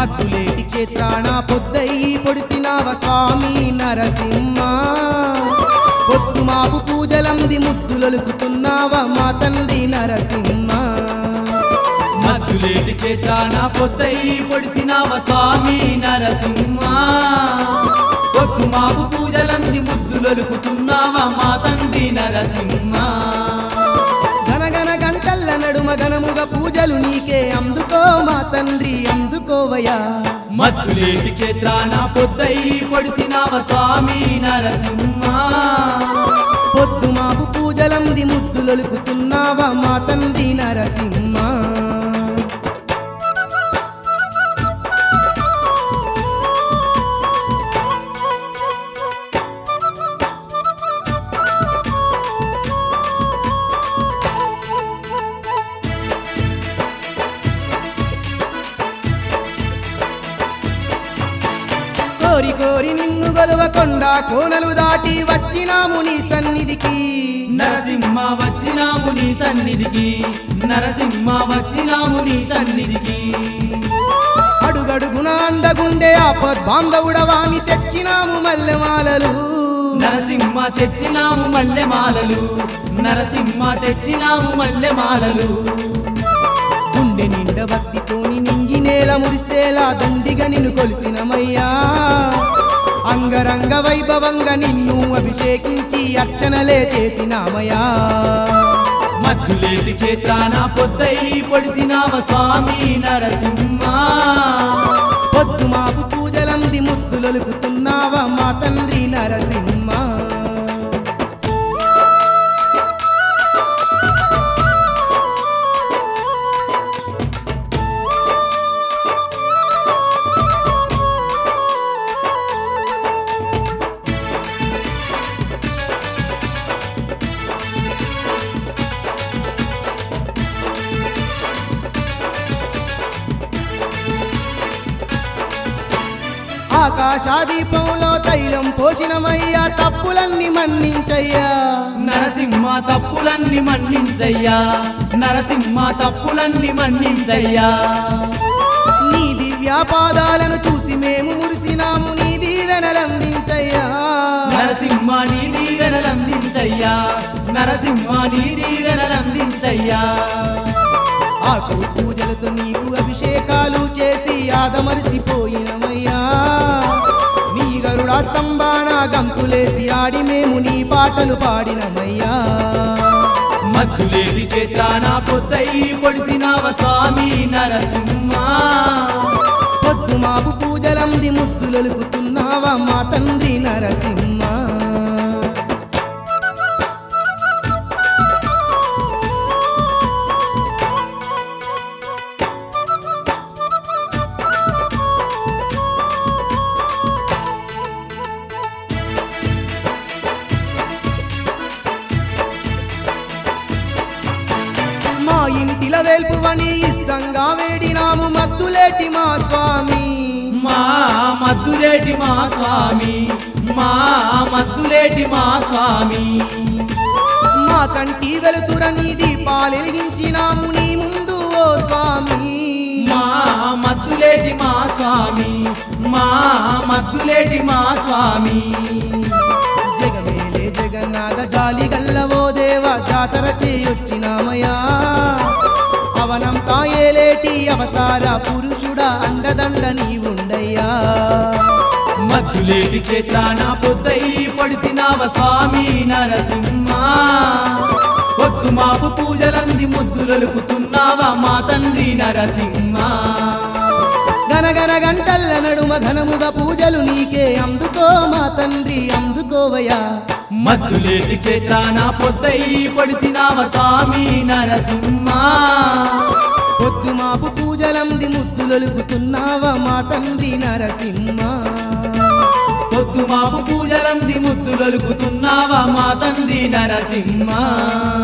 మద్దులేటి క్షేత్రాన పొద్దయి పొడిసినావ స్వామి నరసింహ పొద్దు మాపు పూజలంది ముద్దులొలుకుతున్నావ మా తండ్రి నరసింహ మద్దులేటి చేతాన పొద్దయి పొడిసినావ స్వామి నరసింహ పొద్దు మాపు పూజలంది ముద్దులొలుకుతున్నావా మా తండ్రి నరసింహ గనగన గంటల్ల నడుమ గనముగ పూజలు నీకే అందుకో మా తండ్రి అందుకోవయా మద్దులేటి క్షేత్రాన పొద్దయి పొడిసినావ స్వామి నరసింహ పొద్దు మాపు పూజలంది ముద్దులొలుకుతున్నావ మా తండ్రి నరసింహ కోరి కోరి నిన్ను గొలవకొండ కోనలు దాటి వచ్చినాము నీ సన్నిధికి నరసింహ వచ్చినాము నీ సన్నిధికి నరసింహ వచ్చినాము నీ సన్నిధికి అడుగడుగున అండగుండే ఆపద్ బాంధవుడవామి తెచ్చినాము మల్లెమాలలు నరసింహ తెచ్చినాము మల్లెమాలలు నరసింహ తెచ్చినాము మల్లెమాలలు గుండె నిండ భక్తితోని నింగి నేల మురిసేలా దండిగా నిన్ను కొలిసినమయ్యా అంగరంగ వైభవంగా నిన్ను అభిషేకించి అర్చనలే చేసినామయ్యా మద్దులేటి క్షేత్రాన పొద్దయి పొడిసినావ స్వామి నరసింహ పొద్దు మాపు పూజలంది ముద్దులొలుకుతున్నావా మా తండ్రి నరసింహ ఆకాశాదీపంలో తైలం పోషినమయ్యా తప్పులన్నీ మన్నించయ్యా నరసింహ తప్పులన్నీ మన్నించయ్యా నరసింహ తప్పులన్నీ మన్నించయ్యా నీ దివ్య పాదాలను చూసి మేము మురిసినాము నీ దీవెనలందించయ్యా నరసింహ నీ దీవెనలందించయ్యా నరసింహ నీ దీవెనలందించయ్యా ఆకు పూజలతో నీకు అభిషేకాలు చేసి ఆదమరిసిపోయినమయ్యా నీ గరుడా స్తంభాన గంతులేసి ఆడి మేము నీ పాటలు పాడినమయ్యా మద్దులేటి చేత్రాన పొద్దయి పొడిసినావ స్వామి నరసింహ పొద్దు మాపు పూజలంది ముద్దులొలుకుతున్నావా మా తండ్రి నరసింహ మా ఇంటిల వేల్పువని ఇష్టంగా వేడినాము మత్తులేటి మా స్వామి మా మద్దులేటి మా స్వామి మా మద్దులేటి మా స్వామి మా కంటి వెలుతురని దీపాలెలిగించినాము నీ ముందు ఓ స్వామి మా మద్దులేటి మా స్వామి మా మద్దులేటి మా స్వామి జగమేలే జగన్నాథ జాలి గల్లవో దేవ జాతర చేయొచ్చినామయా అవనంతా ఏలేటి అవతార పురుషుడా అండదండ నీవుండయ్యా మద్దులేటి క్షేత్రాన పొద్దయి పొడిసినావ స్వామి నరసింహ పొద్దు మాపు పూజలంది ముద్దులలుకుతున్నావా మా తండ్రి నరసింహ గనగన గంటల్ల నడుమ ఘనముగా పూజలు నీకే అందుకో మా తండ్రి అందుకోవయా మద్దులేటి క్షేత్రాన పొద్దయి పొడిసినావ స్వామి నరసింహ పొద్దు మాపు పూజలంది ముద్దులొలుకుతున్నావా మా తండ్రి నరసింహ పొద్దు మాపు పూజలంది ముద్దులలుకుతున్నావా మా తండ్రి నరసింహ